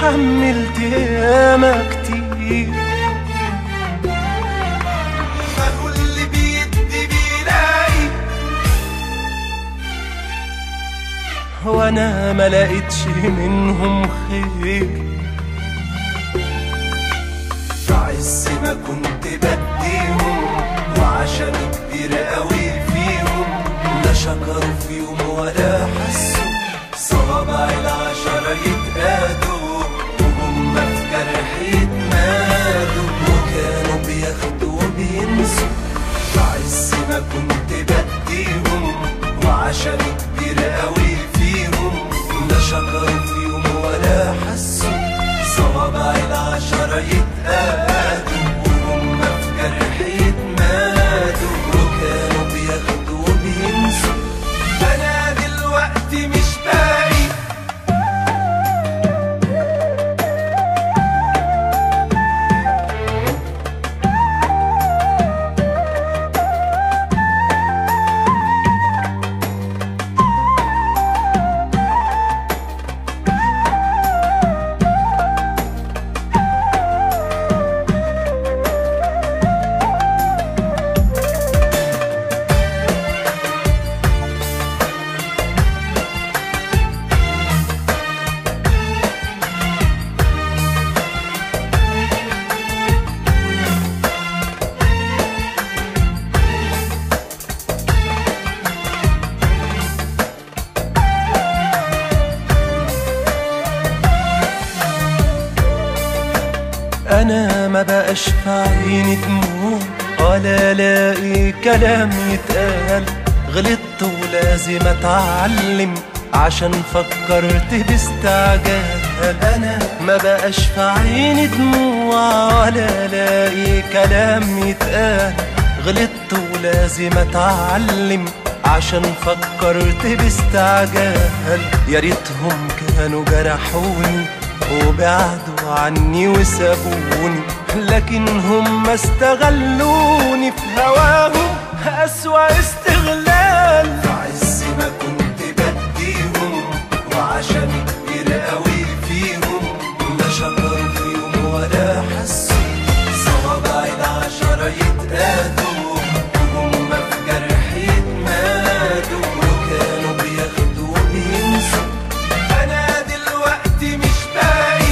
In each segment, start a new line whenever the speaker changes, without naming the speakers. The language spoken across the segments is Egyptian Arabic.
اتحملت ياما كتير
ما كل بيدي بيلاقي
وانا ما لقيتش منهم خير
في عز ما كنت بديهم وعشان كبير قوي فيهم لا شكروا في يوم ولا حسوا صوابع العشرة يتقادوا وهم في جرح يتمادوا وكانوا بياخدوا وبينسوا في عز ما كنت بديهم وعشان كبير قوي فيهم لا شكروا في يوم ولا حسوا صوابع العشرة يتقادوا وهم في جرح يتمادوا وكانوا بياخدوا وبينسوا أنا دلوقتي مش باقي
انا ما بقاش في عيني دموع ولا الاقي كلام يتقال غلطت ولازم اتعلم عشان فكرت باستعجال انا ما بقاش في عيني دموع ولا الاقي كلام يتقال غلطت ولازم اتعلم عشان فكرت باستعجال يا ريتهم كانوا جرحوني وبعدوا عني وسابوني لكن هم استغلوني في هواهم أسوأ استغلال
في عز ما كنت بديهم وعشان كبير قوي فيهم لا شكروا في يوم ولا حسوا صوابع العشرة يتقادوا وهم في جرح يتمادوا وكانوا بياخدوا وبينسوا أنا دلوقتي مش باقي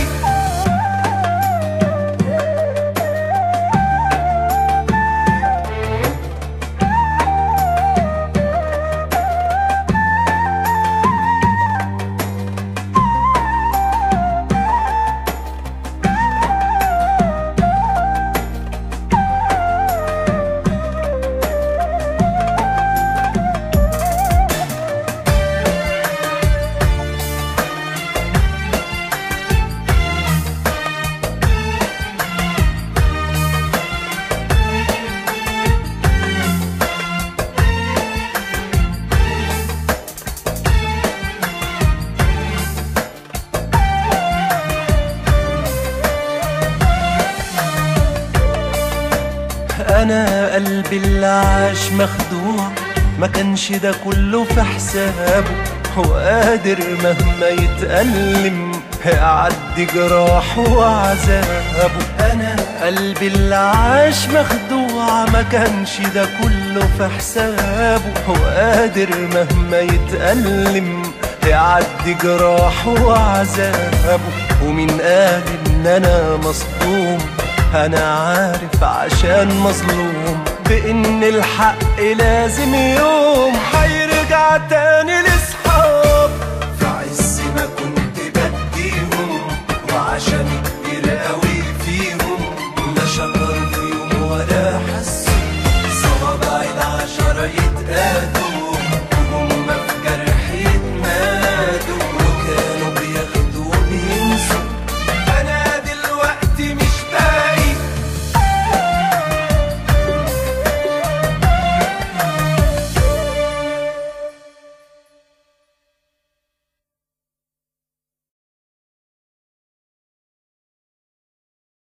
انا قلبي اللي عاش مخدوع ما كانش ده كله في حسابه هو قادر مهما يتألم يعدي جراحه وعذابه انا قلبي اللي عاش مخدوع ما كانش ده كله في حسابه هو قادر مهما يتألم يعدي جراحه وعذابه ومين قال ان انا مصدوم انا عارف عشان مظلوم بان الحق لازم يوم هيرجع تاني لاصحاب
في عز ما كنت بديهم وعشان كبير قوي فيهم لا شكروا في يوم ولا حسوا صوابع العشرة يتقادوا